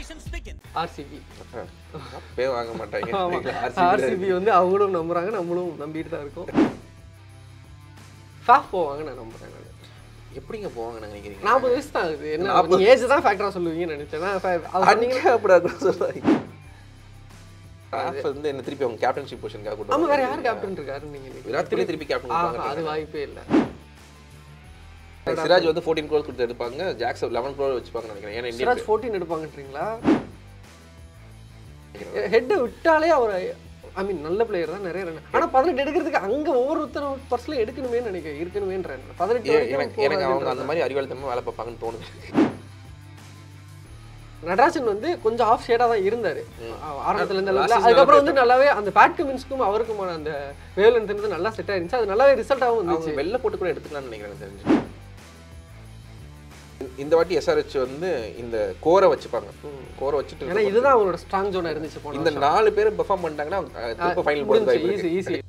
conditions thicken. RCB அப்பவே வாங்க மாட்டாங்க ஆர்சிபி வந்து அவங்களும் நம்புறாங்க நம்மளும் நம்பிட்டு தான் இருக்கோம் ஃபேஃப் போவாங்க நான் நம்புறேன் நான் எப்படிங்க போவாங்க நினைக்கிறீங்க நாற்பது வயசு தான் ஆகுது என்ன நீங்க ஏஜ் தான் ஃபேக்டரா சொல்லுவீங்கன்னு நினைச்சேன் நான் fa- அது சொன்னீங்க அன்கேப்டாக சொல்றாங்க Staff வந்து என்ன திருப்பி அவங்க கேப்டன்ஷிப் பொசிஷனுக்காக கூட்டு ஆமா வேற வராங்க. யார் கேப்டன் இருக்காருன்னு நீங்க நினைக்கிறீங்க? விராட் கோலி திருப்பி கேப்டன் ஆஹா, அது வாய்ப்பே இல்ல சிராஜ் வந்து 14 க்ரோர் கொடுத்து எடுப்பாங்க ஜாக்ஸ் 11 க்ரோர் வச்சுப்பாங்கன்னு நினைக்கிறேன் ஏன்னா இந்தியன் சிராஜ் ஃபோர்டீன் எடுப்பாங்கன்றீங்களா ஹெட்டை விட்டாலே அவர் ஐ மீன் நல்ல பிளேயர் தான் நிறைய ரன் ஆனா பதினெட்டு எடுக்கிறதுக்கு அங்க ஒவ்வொருத்தர் பர்சனல் எடுக்கணுமே நினைக்கிறேன் இருக்கணுமேன்றேன் பதினெட்டு ஏ- வரைக்கும் எனக்கு எனக்கு அவங்க அந்த போகாதுன்றேன். மாதிரி அறிவாளித்தனமா வேலை பார்ப்பாங்கன்னு தோணுது நடராஜன் வந்து கொஞ்சம் ஆஃப் ஷேடா தான் இருந்தாரு ஆரம்பத்துல இருந்த Last அளவுக்கு season அதுக்கப்புறம் நல்லா வந்து நல்லாவே அந்த பேட் கமின்ஸ்க்கும் அவருக்குமான அந்த வேவலன்ஸ் இருந்து நல்லா செட் ஆயிருந்துச்சு அது நல்லாவே ரிசல்ட்டாகவும் அவங்க வந்துச்சு வெளில போட்டு கூட எடுத்துக்கலாம்னு நினைக்கிறேன் எனக்கு தெரிஞ்சு இந்த வாட்டி எஸ்ஆர்ஹெச் வந்து இந்த கோரை வச்சுப்பாங்க கோரை வச்சுட்டு ஏன்னா இதுதான் அவரோட ஸ்ட்ராங் ஜோனா இருந்துச்சு போன இந்த நாலு பேர் பெர்ஃபார்ம் பண்ணிட்டாங்கன்னா அவங்க, அஹ், திரும்ப ஃபைனல் போறது முடிஞ்சு வாய்ப்பு ஈஸி இருக்கு. ஈஸி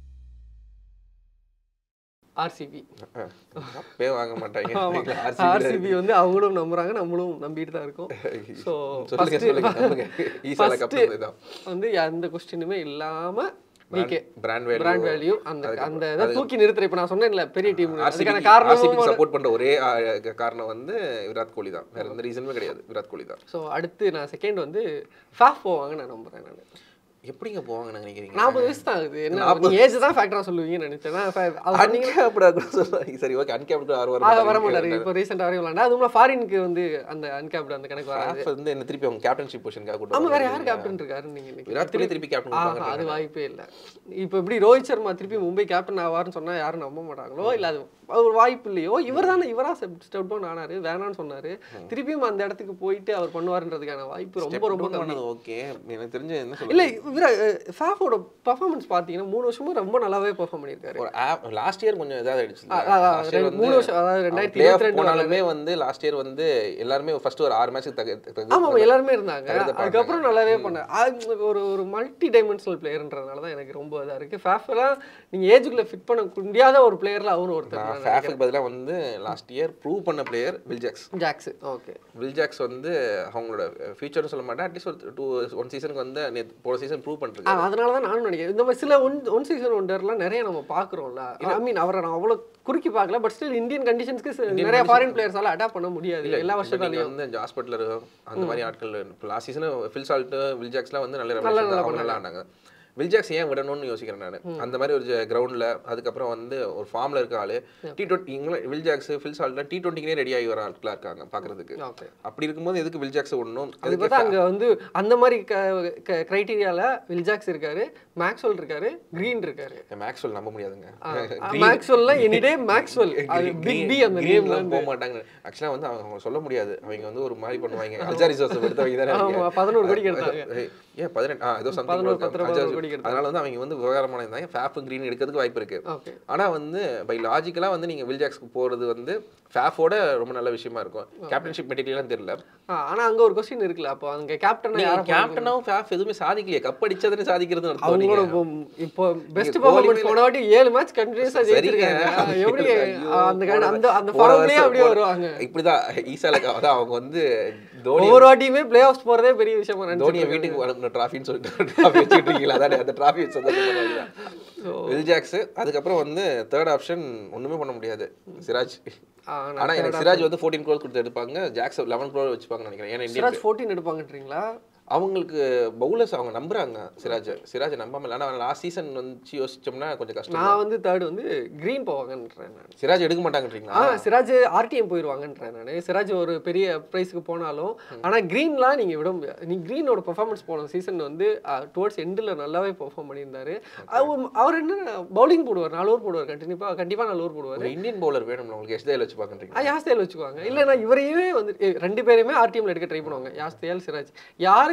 ஆர்சிபி அஹ், அப்பவே வாங்க மாட்டாங்க ஆர்சிபி வந்து அவங்களும் நம்புறாங்க நம்மளும் நம்பிட்டு தான் இருக்கோம் ஸோ சொல்லுங்க சொல்லுங்க சொல்லுங்க ஈஸியாக கப்பல் இதான் வந்து எந்த கொஸ்டினுமே இல்லாம VK brand value brand value அந்த அந்த இதை தூக்கி நிறுத்துற இப்போ நான் சொன்னேன்ல பெரிய டீம் அதுக்கான ஆர்சிபி காரணமும் சப்போர்ட் பண்ற ஒரே அஹ், காரணம் வந்து விராட் கோலி தான் வேற எந்த ரீசனுமே கிடையாது விராட் கோலி தான் ஸோ அடுத்து நான் செகண்ட் வந்து ஃபேஃப் போவாங்க நான் நம்புறேன் நான் எப்படிங்க போவாங்க நினைக்கிறீங்க நாற்பது வயசு தான் ஆகுது என்ன நீங்க ஏஜ் தான் ஃபேக்டரா சொல்லுவீங்கன்னு நினைச்சேன் நான் fa- அது சொன்னீங்க அன்கேப்டாக சொல்றாங்க சரி ஓகே அன்கேப்டு ஆறு ஆக வர வர மாட்டாரு இப்போ ரீசெண்டாக வரையும் விளாண்டா அதுவும் ஃபாரினுக்கு வந்து அந்த அன்கேப்டு அந்த கணக்கு வராது Staff வந்து என்ன திருப்பி அவங்க கேப்டன்ஷிப் பொசிஷனுக்காக கூட்டு ஆமா வேற வராங்க. யார் கேப்டன் இருக்காருன்னு நீங்க நினைக்கிறீங்க? விராட் கோலி திருப்பி கேப்டன் ஆஹா அது வாய்ப்பே இல்ல இப்போ எப்படி ரோஹித் சர்மா திருப்பி மும்பை கேப்டன் ஆவார்னு சொன்னா யாரும் நம்ப மாட்டாங்களோ இல்ல அது ஒரு வாய்ப்பு இல்லையோ இவர் தானே இவரா ஸ்டெப் டவுன் ஆனாரு வேணாம்னு சொன்னாரு திருப்பியும் அந்த இடத்துக்கு போயிட்டு அவர் பண்ணுவாருன்றதுக்கான வாய்ப்பு ரொம்ப ரொம்ப கம்மி ஓகே எனக்கு தெரிஞ்ச என்ன சொல்ல இல்ல இவர ஃபேஃபோட பர்ஃபார்மன்ஸ் பாத்தீங்கன்னா மூணு வருஷமும் ரொம்ப நல்லாவே பெர்ஃபார்ம் பண்ணியிருக்காரு ஒரு ஆப் லாஸ்ட் இயர் கொஞ்சம் இதாக ஆயிடுச்சு ஆ, ஆ, ஆ, ரெண்டு- மூணு வருஷம், அதாவது ரெண்டாயிரத்தி பிளே இருபத்தி ரெண்டு போனாலுமே வந்து லாஸ்ட் இயர் வந்து எல்லாருமே ஃபர்ஸ்ட் ஒரு ஆறு மேட்ச் ஆமா ஆமா எல்லாருமே இருந்தாங்க கருத பாருங்க. அதுக்கப்புறம் நல்லாவே பண்ண ஒரு ஒரு மல்டி டைமென்ஷனல் பிளேயர்ன்றதுனால தான் எனக்கு ரொம்ப இதா இருக்கு ஃபேஃபெல்லாம் நீங்க ஏஜுக்குள்ள ஃபிட் பண்ண முடியாத ஒரு பிளேயர்ல அவரும் ஒருத்தர் நான் ஃபேஃபுக்கு பதிலாக வந்து லாஸ்ட் இயர் ப்ரூவ் பண்ண player Will Jacks Jacks okay Will Jacks வந்து அவங்களோட ஃபியூச்சர்னு சொல்ல மாட்டேன் அட்லீஸ்ட் ஒரு டூ ஒன் சீசனுக்கு வந்து நேத்து போன சீசன் ப்ரூவ் பண்ணிருக்காரு அதனால தான் நானும் நினைக்கிறேன் இந்த மாதிரி சில ஒன் ஒன் சீசன் ஒண்டர்லாம் நிறைய நம்ம பார்க்குறோம்ல ஐ மீன் அவரை நான் அவ்வளோ குறுக்கி பார்க்கல பட் ஸ்டில் இந்தியன் கண்டிஷன்ஸ்க்கு நிறைய ஃபாரின் பிளேயர்ஸால அடாப்ட் பண்ண முடியாது எல்லா நீங்க வருஷத்தாலையும் வந்து ஜாஸ் பட்லர் அந்த மாதிரி ஆட்கள் லாஸ்ட் சீசன் ஃபில் சால்ட் வில்ஜாக்ஸ்லாம் வந்து நல்ல revelation தான். அவங்க நல்லா ஆனாங்க வில்ஜாக்ஸ் ஏன் விடணும்னு யோசிக்கிறேன் நான் அந்த மாதிரி ஒரு கிரவுண்ட்ல அதுக்கப்புறம் வந்து ஒரு ஃபார்ம்ல இருக்க ஆளு டி டுவெண்ட்டி இவங்களும் வில்ஜாக்ஸ் ஃபில் சால்ட்லாம் டி டுவெண்ட்டிக்கே ரெடி ஆகி வர ஆட்களா இருக்காங்க பாக்குறதுக்கு ஓகே அப்படி இருக்கும்போது எதுக்கு வில்ஜாக்ஸ் விடணும் அது எதுக்கு பார்த்தா அங்க வந்து அந்த மாதிரி கிரைட்டீரியால வில்ஜாக்ஸ் இருக்காரு மேக்ஸ்வெல் இருக்காரு கிரீன் இருக்காரு மேக்ஸ்வெல் நம்ப முடியாதுங்க மேக்ஸ்வெல்ல எனிடே மேக்ஸ்வெல் அது பிக் பி அந்த நேம்ல கிரீன்லாம் போக மாட்டாங்க ஆக்சுவலா வந்து அவங்க அவங்க சொல்ல முடியாது அவங்க வந்து ஒரு மாதிரி பண்ணுவாங்க அல்ஜாரி ஜோசப் எடுத்தவங்க தானே அவங்க. ஆமா பதினோரு கோடிக்கு எடுத்தாங்க ஏய், ஏன் பதினெட்டு ஆ ஏதோ சம்திங் பதினோரு, பத்து ரூபா அல்ஜாரி- கோடிக்கு எடுத்தாங்க. அதனால வந்து அவங்க வந்து விவகாரமான இருந்தாங்க ஃபேப் கிரீன் எடுக்கிறதுக்கு வாய்ப்பு இருக்கு ஓகே ஆனா வந்து பை லாஜிக்கலா வந்து நீங்க வில்ஜாக்ஸ்க்கு போறது வந்து ஃபேஃபோட ரொம்ப நல்ல விஷயமா இருக்கும் கேப்டன்ஷிப் மெட்டீரியலாம் தெரியல ஆனா அங்க ஒரு கொஸ்டின் இருக்குல்ல அப்போ அங்க கேப்டனா நீங்க யார கேப்டனாவும் ஃபேஃப் எதுவுமே சாதிக்கலையே கப் அடிச்சதுன்னு சாதிக்கிறது அர்த்தம் அவங்களோட நீங்க. இப்போ- இப்போ பெஸ்ட் நீங்க பர்ஃபார்மன்ஸ் கோலி போன வாட்டி ஏழு மேட்ச் கண்டினியூஸா ஜெயிச்சிருக்காங்க சரிங்க. எப்படி ஐயோ, அந்த kind- அந்த அந்த போன ஃபார்ம்லயே வருஷம் அப்படியே போன- வருவாங்க இப்படிதான் ஈசால அதான் அவங்க வந்து தோனி ஒவ்வொரு வாட்டியுமே பிளே ஆஃப்ஸ் போறதே பெரிய விஷயமா தோனியை நினைச்சிட்டு வீட்டுக்கு அனுப்பின ட்ராஃபின்னு சொல்லிட்டு ட்ராஃபி வச்சுட்டு இருக்கீங்களா அதான் அந்த ட்ராஃபி வச்சு வில்ஜாக்ஸ் அதுக்கப்புறம் வந்து தேர்ட் ஆப்ஷன் ஒண்ணுமே பண்ண முடியாது சிராஜ் ஆ, நான் ஆனா எனக்கு சிராஜ் வந்து 14 க்ரோர் கொடுத்து எடுப்பாங்க ஜாக்ஸ் 11 க்ரோர் வச்சுப்பாங்கன்னு நினைக்கிறேன் ஏன்னா இந்தியன் சிராஜ் ஃபோர்டீன் எடுப்பாங்கன்றீங்களா அவங்களுக்கு பவுலர்ஸ் அவங்க நம்புறாங்க சிராஜ் சிராஜ் நம்பாம இல்லை ஆனா லாஸ்ட் சீசன் வந்து யோசிச்சோம்னா கொஞ்சம் கஷ்டம் நான் வந்து தேர்ட் வந்து கிரீன் போவாங்கன்றேன் நான் சிராஜ் எடுக்க மாட்டாங்கன்றீங்களா ஆ சிராஜ் ஆர்டிஎம் போயிடுவாங்கன்றேன் நான் சிராஜ் ஒரு பெரிய ப்ரைஸ்க்கு போனாலும் ஆனா கிரீன்லாம் நீங்க விட முடியாது நீ கிரீனோட பெர்ஃபார்மன்ஸ் போன சீசன் வந்து டுவர்ட்ஸ் எண்டில் நல்லாவே பெர்ஃபார்ம் பண்ணியிருந்தாரு அவர் அவர் என்ன பவுலிங் போடுவார் நாலு ஓவர் போடுவார் கண்டிப்பா கண்டிப்பா நாலு ஓவர் போடுவார் ஒரு இந்தியன் பவுலர் வேணும் உங்களுக்கு எஸ்டேல வச்சு பாக்குறீங்க ஆ யாஸ்தேல் வச்சுக்குவாங்க இல்லைன்னா இவரையே வந்து ஏ, ரெண்டு பேரையுமே ஆர்டிஎம்ல எடுக்க ட்ரை பண்ணுவாங்க யாஸ்தேல் சிராஜ் யாருக்கு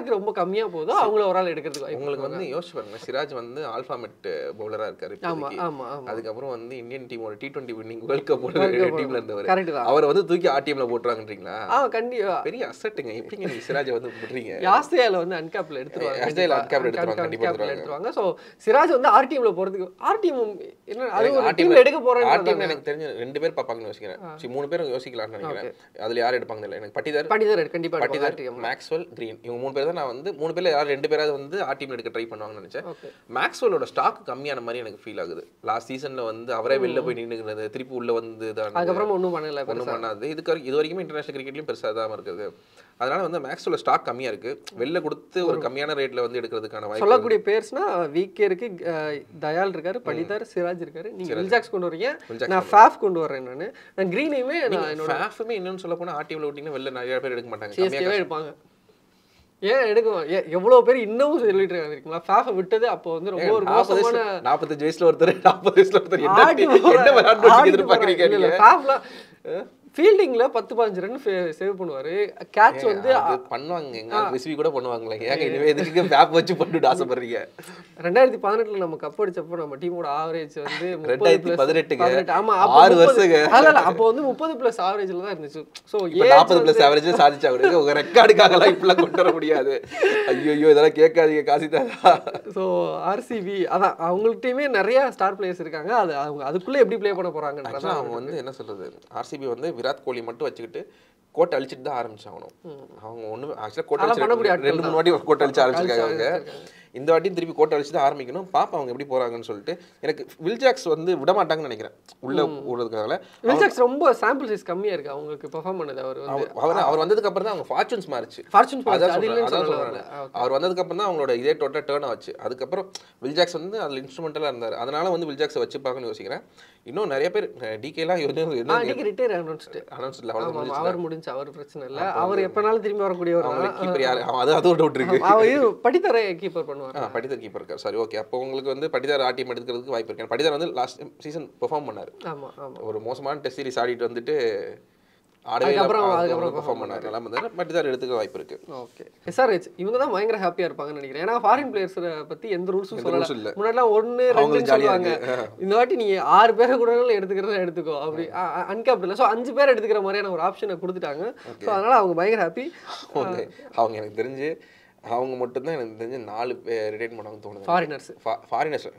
யாருக்கு ரொம்ப கம்மியா போதோ அவங்கள ஒரு ஆள் எடுக்கிறதுக்கு வாய்ப்பு உங்களுக்கு வந்து யோசிச்சு பாருங்க சிராஜ் வந்து ஆல்ஃபாமெட் பவுலரா இருக்காரு ஆமா இப்போதைக்கு. ஆமா ஆமா அதுக்கப்புறம் வந்து இந்தியன் டீமோட T twenty winning world cup டீம்ல இருந்தவர் கரெக்ட் தான் அவரை வந்து தூக்கி ஆர்டிஎம்ல போட்டுறாங்கன்றீங்களா ஆ கண்டிப்பா பெரிய அசட்டுங்க எப்படிங்க நீங்க சிராஜை வந்து விடுறீங்க யாஸ்தியால வந்து அன்கேப்ல எடுத்துருவாங்க யாஸ்தியால uncapped எடுத்துருவாங்க, கண்டிப்பா அன்கேப்ல எடுத்துருவாங்க சோ சிராஜ் வந்து ஆர்டிஎம்ல போறதுக்கு ஆர்டிஎம் என்ன அது ஒரு RTM டீம்ல எடுக்க போறேன் ஆர்டிஎம் எனக்கு தெரிஞ்ச ரெண்டு பேர் பார்ப்பாங்கன்னு யோசிக்கிறேன் சரி மூணு பேரும் யோசிக்கலாம்னு நினைக்கிறேன் அதுல யார் எடுப்பாங்க இல்லை எனக்கு பட்டிதார் பண்டிதர் கண்டிப்பா எடுப்பாங்க பட்டிதார் ஆர்டிஎம் மேக்ஸ்வெல் கிரீன் இவங்க மூணு பேர் தான் நான் வந்து மூணு பேர்ல யார் ரெண்டு பேராவது வந்து ஆர்டிஎம் எடுக்க ட்ரை பண்ணுவாங்கன்னு நினைச்சேன் ஓகே மேக்ஸ்வெலோட ஸ்டாக் கம்மியான மாதிரி எனக்கு ஃபீல் ஆகுது லாஸ்ட் சீசன்ல வந்து அவரே வெளில போய் நின்னுக்கிறது திருப்பி உள்ள வந்து தான் அதுக்கப்புறம் ஒண்ணும் பண்ணல ஒன்றும் பண்ணாது இதுக்கு வரைக்கும் இது வரைக்குமே இன்டர்நேஷனல் கிரிக்கெட்லையும் பெருசாக தான் இருக்குது அதனால வந்து மேக்ஸோட ஸ்டாக் கம்மியா இருக்கு வெளில கொடுத்து ஒரு கம்மியான ரேட்ல வந்து எடுக்கிறதுக்கான வாய்ப்பு சொல்லக்கூடிய பேர்ஸ்னா விகே இருக்கு அஹ், தயால் இருக்காரு படிதார் சிராஜ் இருக்காரு நீங்க வில்ஜாக்ஸ் கொண்டு வரீங்க வில்ஜாக்ஸ் நான் ஃபேஃப் கொண்டு வரேன் நானு நான் கிரீனையுமே நான் என்னோட ஃபேஃபுமே இன்னொன்னு சொல்ல போனா ஆர்டிஎம்ல விட்டீங்கன்னா வெளில நிறைய பேர் எடுக்க மாட்டாங்க சிஎஸ்கேவே எடுப்பாங்க ஏன் எடுக்கும் ஏ- எவ்வளவு பேர் இன்னமும் சொல்லிட்டு இருக்காங்க தெரியுங்களா ஃபேஃபை விட்டது அப்போ வந்து ரொம்ப ஒரு நாற்பது மோசமான வயசுல- நாற்பத்தஞ்சு வயசுல ஒருத்தர் நாற்பது வயசுல ஒருத்தர் என்ன ஆடி என்ன விளையாட்டு ஆடி எதிர்பார்க்கறீங்க இல்ல, இல்ல, நீங்க? ஃபேஃப்லாம் ஃபீல்டிங்ல பத்து பதினஞ்சு ரன் சேவ் பண்ணுவாரு கேட்ச் வந்து அது பண்ணுவாங்க எங்க ரிசீவ் கூட பண்ணுவாங்களே ஏங்க இனிமே எதுக்கு பேப் வச்சு பண்ணிட்டு ஆசைப்படுறீங்க ரெண்டாயிரத்தி பதினெட்டுல நம்ம கப் அடிச்சப்போ நம்ம டீமோட ஆவரேஜ் வந்து முப்பது ரெண்டாயிரத்தி plus பதினெட்டுங்க. பதினெட்டு. ஆமா அப்போ ஆறு முப்பது- வருஷங்க. இல்ல, இல்ல, அப்போ வந்து முப்பது பிளஸ் ஆவரேஜ்ல தான் இருந்துச்சு சோ இப்ப நாற்பது பிளஸ் ஆவரேஜ் சாதிச்சா கூட உங்க ரெக்கார்டுக்காகலாம் இப்படிலாம் கொண்டு வர முடியாது ஐயோ இதெல்லாம் கேட்காதீங்க காசி தாதா ஸோ ஆர்சிபி அதான் அவங்கள்ட்டயுமே நிறைய ஸ்டார் பிளேயர்ஸ் இருக்காங்க அது அவங்க அதுக்குள்ள எப்படி ப்ளே பண்ண போறாங்கன்றத ஆக்சுவலாக அவங்க வந்து என்ன சொல்றது ஆர்சிபி வந்து விராட் கோலி மட்டும் வச்சுக்கிட்டு கோட்டை அழிச்சிட்டு தான் ஆரம்பிச்சாகணும் அவங்க ஒண்ணு ஆக்சுவலாக கோட்டை அதெல்லாம் பண்ண அழிச்சு முடியாத ரெண்டு மூணு வாட்டி கோட்டை அழிச்சு ஆரம்பிச்சிருக்காங்க அவங்க ஆரம்பிச்சிருக்காங்க. இந்த வாட்டியும் திருப்பி கோட்டை அழிச்சு தான் ஆரம்பிக்கணும் பாப்பா அவங்க எப்படி போறாங்கன்னு சொல்லிட்டு எனக்கு வில்ஜாக்ஸ் வந்து விட மாட்டாங்கன்னு நினைக்கிறேன் உள்ள விடுறதுக்காக வில்ஜாக்ஸ் ரொம்ப சாம்பிள் சைஸ் கம்மியா இருக்கு அவங்களுக்கு பெர்ஃபார்ம் பண்ணது அவர் வந்து அவர் அவர் அவர் வந்ததுக்கு அப்புறம் தான் அவங்க ஃபார்ச்சூன்ஸ் மாறிச்சு ஃபார்ச்சூன் அதான் அது சொல்றேன், இல்லைன்னு அதான் சொல்ல சொல்றேன். வரல அவர் வந்ததுக்கு அப்புறம் தான் அவங்களோட இதே டோட்டல் டேர்ன் ஆச்சு அதுக்கப்புறம் வில்ஜாக்ஸ் வந்து அதுல இன்ஸ்ட்ருமெண்டலாக இருந்தார் அதனால வந்து வில்ஜாக்ஸை வச்சுப்பாங்கன்னு யோசிக்கிறேன் இன்னும் நிறைய பேர் டிகேலாம் ஆ நீங்க ரிட்டையர் அனௌன்ஸ்டு அனௌன்ஸ் ஆமா லெவலில் ஆமா, அவர் முடிஞ்சு அவர் பிரச்சனை இல்ல அவர் எப்பனாலும் திரும்பி வரக்கூடியவர் அவங்க தான் கீப்பர் யாரு அவன் அது அது ஒரு டவுட் இருக்கு அவர் இது படித்தர கீப்பர் பண்ணுவார் ஆ படிதர் கீப்பர் இருக்கார் சரி ஓகே அப்போ உங்களுக்கு வந்து படிதார் ஆட்டியம் எடுக்கிறதுக்கு வாய்ப்பு இருக்கு படிதார் வந்து லாஸ்ட் சீசன் பெர்ஃபார்ம் பண்ணாரு ஆமா ஆமா ஒரு மோசமான டெஸ்ட் சீரிஸ் ஆடிட்டு வந்துட்டு ஆடவே அதுக்கப்புறம் அதுக்கப்புறம் அதுக்கப்புறம் பெர்ஃபார்ம் பண்ணாரு நல்லா இருந்தாரு படிதார் எடுத்துக்க வாய்ப்பு இருக்கு ஓகே எஸ்ஆர்ஹெச் இவங்க தான் பயங்கர ஹாப்பியா இருப்பாங்கன்னு நினைக்கிறேன் ஏன்னா ஃபாரின் பிளேயர்ஸை பத்தி எந்த ரூல்ஸும் எந்த rules சொல்லல இல்ல. முன்னாடிலாம் ஒன்னு அவங்களுக்கு ரெண்டு ஜாலியா சொல்லுவாங்க இருக்கு இந்த வாட்டி நீங்க ஆறு பேரை கூட எடுத்துக்கிறதா எடுத்துக்கோ அப்படி அன்கேப்ட் இல்லை ஸோ அஞ்சு பேர் எடுத்துக்கிற மாதிரியான ஒரு ஆப்ஷனை கொடுத்துட்டாங்க ஸோ அதனால அவங்க பயங்கர ஹாப்பி ஓகே அவங்க எனக்கு தெரிஞ்சு அவங்க மட்டும்தான் எனக்கு தெரிஞ்சு நாலு ரிட்டைன் பண்ணாங்க தோணுது ஃபாரினர்ஸ் ஃபாரினர்ஸ்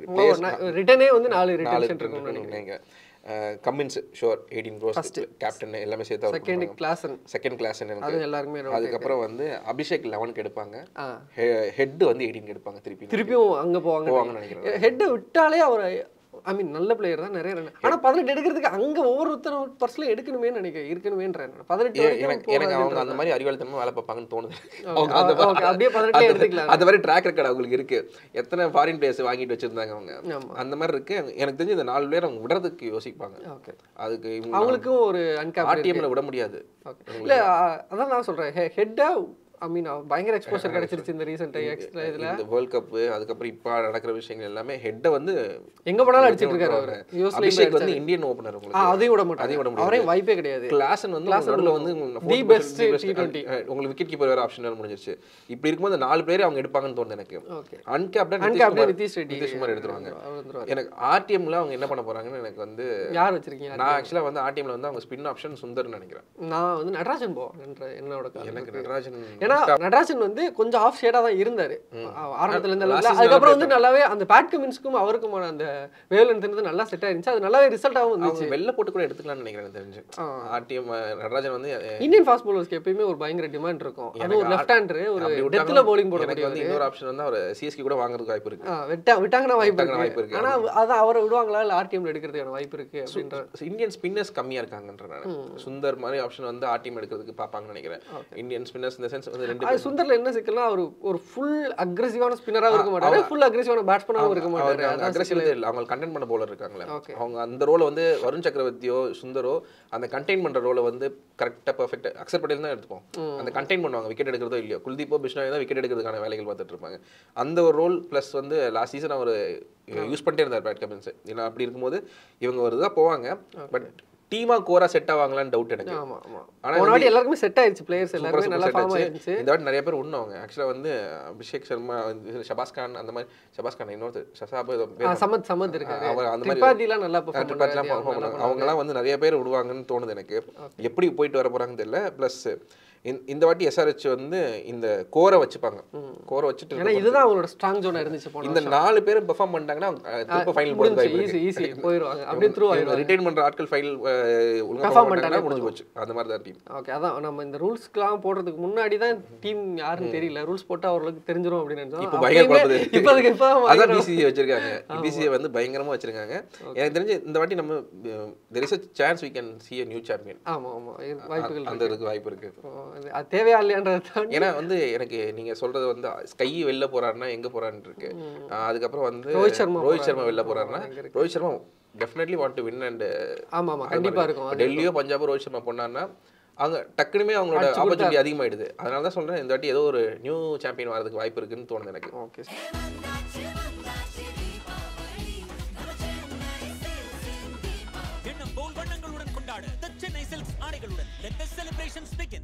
ரிட்டனே வந்து நாலு நாலு ரிட்டன்ஷன் இருக்கும் நினைக்கிறேன் Cummins sure eighteen crores captain எல்லாமே சேர்த்து அவர் செகண்ட் கிளாஸ் செகண்ட் கிளாஸ் அது எனக்கு எல்லாருக்குமே ரொம்ப- அதுக்கப்புறம் வந்து அபிஷேக் லெவனுக்கு எடுப்பாங்க ஆ. ஹெட் வந்து எயிட்டீன் எடுப்பாங்க திருப்பி திருப்பியும் அங்க போவாங்க போவாங்கன்னு நினைக்கிறேன் ஹெட்டை விட்டாலே அவர் ஐ மீன் நல்ல பிளேயர் தான் நிறைய ரன் ஆனா பதினெட்டு எடுக்கிறதுக்கு அங்க ஒவ்வொருத்தர் பர்சன்ல எடுக்கணுமே நினைக்கிறேன் இருக்கணுமேன்றேன் பதினெட்டு ஏ- வரைக்கும் எனக்கு எனக்கு அவங்க அந்த மாதிரி அறிவாளித்தனமா வேலை பார்ப்பாங்கன்னு தோணுது அவங்க okay, அந்த okay, அப்படியே பதினெட்டுல எடுத்துக்கலாம். அந்த மாதிரி ட்ராக் ரெக்கார்ட் அவங்களுக்கு இருக்கு எத்தனை ஃபாரின் பிளேயர்ஸ் வாங்கிட்டு வச்சிருந்தாங்க அவங்க ஆமா அந்த மாதிரி இருக்கு எனக்கு தெரிஞ்சு இந்த நாலு பேர் அவங்க விடுறதுக்கு யோசிப்பாங்க ஓகே அதுக்கு இவங்க அவங்களுக்கும் ஒரு அன்கேப் ஆர்டிஎம்ல விட முடியாது இல்ல அ- அதான் நான் சொல்றேன் ஹெட்டா ஐ மீன் பயங்கர எக்ஸ்போஷர் கிடைச்சிருச்சு இந்த ரீசெண்ட் எக்ஸ்ட்ரா இதுல இந்த வேர்ல்ட் கப் அதுக்கப்புறம் இப்ப நடக்கிற விஷயங்கள் எல்லாமே ஹெட்டை வந்து எங்க போனாலும் அடிச்சிட்டு இருக்காரு அவரு யூஎஸ்ல அபிஷேக் வந்து இந்தியன் ஓபனர் ஆ உங்களுக்கு அதையும் விட அதையும் மாட்டாங்க விட முடியாது. அவரையும் வாய்ப்பே கிடையாது கிளாசன் வந்து Klaasen நடுவில் வந்து the best T20. உங்களுக்கு விக்கெட் கீப்பர் வேற ஆப்ஷன் வேற முடிஞ்சிருச்சு இப்படி இருக்கும்போது நாலு பேர் அவங்க எடுப்பாங்கன்னு தோணுது எனக்கு okay uncapped uncapped Nitish Reddy Nitish Kumar எடுத்துருவாங்க அவர் வந்துருவாரு எனக்கு ஆர்டிஎம்ல அவங்க என்ன பண்ண போறாங்கன்னு எனக்கு வந்து யார் வச்சிருக்கீங்க நான் ஆக்சுவலா வந்து ஆர்டிஎம்ல வந்து அவங்க ஸ்பின் ஆப்ஷன் சுந்தர்னு நினைக்கிறேன் நான் வந்து நடராஜன் போவாங்கன்ற என்னோட கருத்து. எனக்கு நடராஜன் ஏன்னா நடராஜன் வந்து கொஞ்சம் ஆஃப் ஷேடா தான் இருந்தாரு ஆ- ஆரம்பத்துல இருந்து Last நல்லா season அதுக்கப்புறம் நல்லா வந்து நல்லாவே அந்த பேட் கமின்ஸ்க்கும் அவருக்குமான அந்த வேவ் லென்த் நல்லா செட் ஆயிருந்துச்சு அது நல்லாவே ரிசல்ட்டாகவும் வந்துச்சு அவங்க வெளில போட்டு கூட எடுத்துக்கலாம்னு நினைக்கிறேன் எனக்கு தெரிஞ்சு ஆ. ஆர்டிஎம் நடராஜன் வந்து அஹ், இந்தியன் ஃபாஸ்ட் பவுலர்ஸ்க்கு எப்பயுமே ஒரு பயங்கர டிமாண்ட் இருக்கும் அது ஒரு லெஃப்ட் ஹேண்டர் ஒரு அப்படி டெத்ல விட்டாங்கன்னா பவுலிங் போட எனக்கு வந்து இன்னொரு ஆப்ஷன் வந்து அவர் சிஎஸ்கே கூட வாங்குறதுக்கு வாய்ப்பு இருக்கு ஆ, விட்டா விட்டாங்கன்னா வாய்ப்பு விட்டாங்கன்னா வாய்ப்பு இருக்கு இருக்கு. ஆனா அதான் அவரை விடுவாங்களா இல்ல ஆர்டிஎம்ல எடுக்கிறதுக்கான வாய்ப்பு இருக்கு அப்படின்ற இந்தியன் ஸ்பின்னர்ஸ் கம்மியா இருக்காங்கன்ற நான் சுந்தர் மாதிரி ஆப்ஷன் வந்து ஆர்டிஎம் எடுக்கிறதுக்கு பார்ப்பாங்கன்னு நினைக்கிறேன் இந்தியன் ஸ்பின்னர்ஸ் இந்த சென்ஸ் வந்து ரெண்டு அது சுந்தர்ல என்ன சிக்கல்னா அவர் ஒரு ஃபுல் அக்ரெசிவான ஸ்பின்னராகவும் இருக்க மாட்டாரு ஃபுல் அக்ரெசிவான பேட்ஸ்மேனாகவும் இருக்க மாட்டாரு அதான் அக்ரெசிவ் இல்லை அவங்க கண்டென்ட் பண்ண bowler இருக்காங்களே Okay. அவங்க அந்த ரோலை வந்து வருண் சக்கரவர்த்தியோ சுந்தரோ அந்த கண்டெயின் பண்ற ரோலை வந்து கரெக்டாக பர்ஃபெக்ட் அக்செப்ட் பண்ணி தான் எடுத்துப்போம் அந்த கண்டெயின் பண்ணுவாங்க விக்கெட் எடுக்கிறதோ இல்லையோ குல்தீப்போ பிஷ்ணாவே தான் விக்கெட் எடுக்கிறதுக்கான வேலைகள் பார்த்துட்டு இருப்பாங்க அந்த ஒரு ரோல் ப்ளஸ் வந்து லாஸ்ட் சீசன் அவர் யூஸ் பண்ணிட்டே இருந்தார் பேட் கமின்ஸ் ஏன்னா அப்படி இருக்கும்போது இவங்க ஒரு இதாக போவாங்க பட் டீமா கோரா செட் ஆவாங்களான்னு டவுட் எனக்கு ஆமா ஆமா ஆனா போன வாட்டி எல்லாருக்குமே செட் ஆயிருச்சு பிளேயர்ஸ் சூப்பரா எல்லாருமே நல்லா சூப்பர் ஃபார்ம் செட் ஆயிருச்சு ஆச்சு இந்த வாட்டி நிறைய பேர் உண்ணவங்க ஆக்சுவலாக வந்து அபிஷேக் சர்மா வந்து ஷபாஸ் கான் அந்த மாதிரி ஷபாஸ் கான் இன்னொருத்தர் ஷசாப் ஏதோ பேர் ஆ, சமத் சமத் இருக்காரு அவர் அந்த மாதிரி திரிபாதிலாம் நல்லா பெர்ஃபார்ம் ட்ரிப்பாட்லாம் பர்ஃபார்ம் பண்ணாங்க அவங்கலாம் வந்து நிறைய பேர் விடுவாங்கன்னு தோணுது எனக்கு எப்படி போயிட்டு வர போறாங்கன்னு தெரியல ப்ளஸ் இந்த வாட்டி எஸ்ஆர்ஹெச் வந்து இந்த கோரை வச்சுப்பாங்க கோரை வச்சுட்டு ஏன்னா இதுதான் அவங்களோட ஸ்ட்ராங் ஜோனா இருந்துச்சு போன இந்த நாலு பேரும் பெர்ஃபார்ம் பண்ணிட்டாங்கன்னா அவங்க, அஹ், திரும்ப ஃபைனல் போகிறது ஈஸி ஈஸி போயிடுவாங்க அப்படியே த்ரூ ஆயிடுவாங்க ரிட்டைன் பண்ற ஆட்கள் ஃபைல் ஒழுங்கா Perform perform பண்ணாங்கன்னா முடிஞ்சு போச்சு அந்த மாதிரி தான் டீம் ஓகே அதான் நம்ம இந்த ரூல்ஸ்க்குலாம் போடுறதுக்கு முன்னாடி தான் டீம் யாருன்னு தெரியல ரூல்ஸ் போட்டா அவர்களுக்கு தெரிஞ்சிரும் அப்படின்னு நினைச்சோம் இப்போ பயங்கர குழப்பது. இப்போ அதுக்கு இப்போ அதான் பிசிஏ வச்சிருக்காங்க பிசிஏ வந்து பயங்கரமா வச்சிருக்காங்க எனக்கு தெரிஞ்சு இந்த வாட்டி நம்ம there is a chance we can see a new champion ஆமா ஆமா இருக்கு, வாய்ப்புகள் அந்த இதுக்கு வாய்ப்பு இருக்கு ஓ, அது- அது தேவையா இல்லையான்றதை தாண்டி ஏன்னா வந்து எனக்கு நீங்க சொல்றது வந்து ஸ்கை வெளில போறாருன்னா எங்க போறான்னு இருக்கு ஆஹ் அதுக்கப்புறம் வந்து ரோஹித் சர்மா ரோஹித் சர்மா வெளில போறாரு. போறாருன்னா அங்க Rohit Sharma definitely want to win and ஆமா ஆமா கண்டிப்பா இருக்கும் அது டெல்லியோ பஞ்சாபோ ரோஹித் சர்மா போனாருன்னா அவங்க டக்குனுமே அவங்களோட அடிச்சு ஆப்பர்ச்சுனிட்டி அதிகமாயிடுது அதனால தான் சொல்றேன் இந்த வாட்டி ஏதோ ஒரு நியூ சாம்பியன் வரதுக்கு வாய்ப்பு இருக்குன்னு தோணுது எனக்கு ஓகே எண்ணம் போல் வண்ணங்களுடன் கொண்டாட The சென்னை சில்க்ஸ் ஆடைகளுடன் let the celebrations begin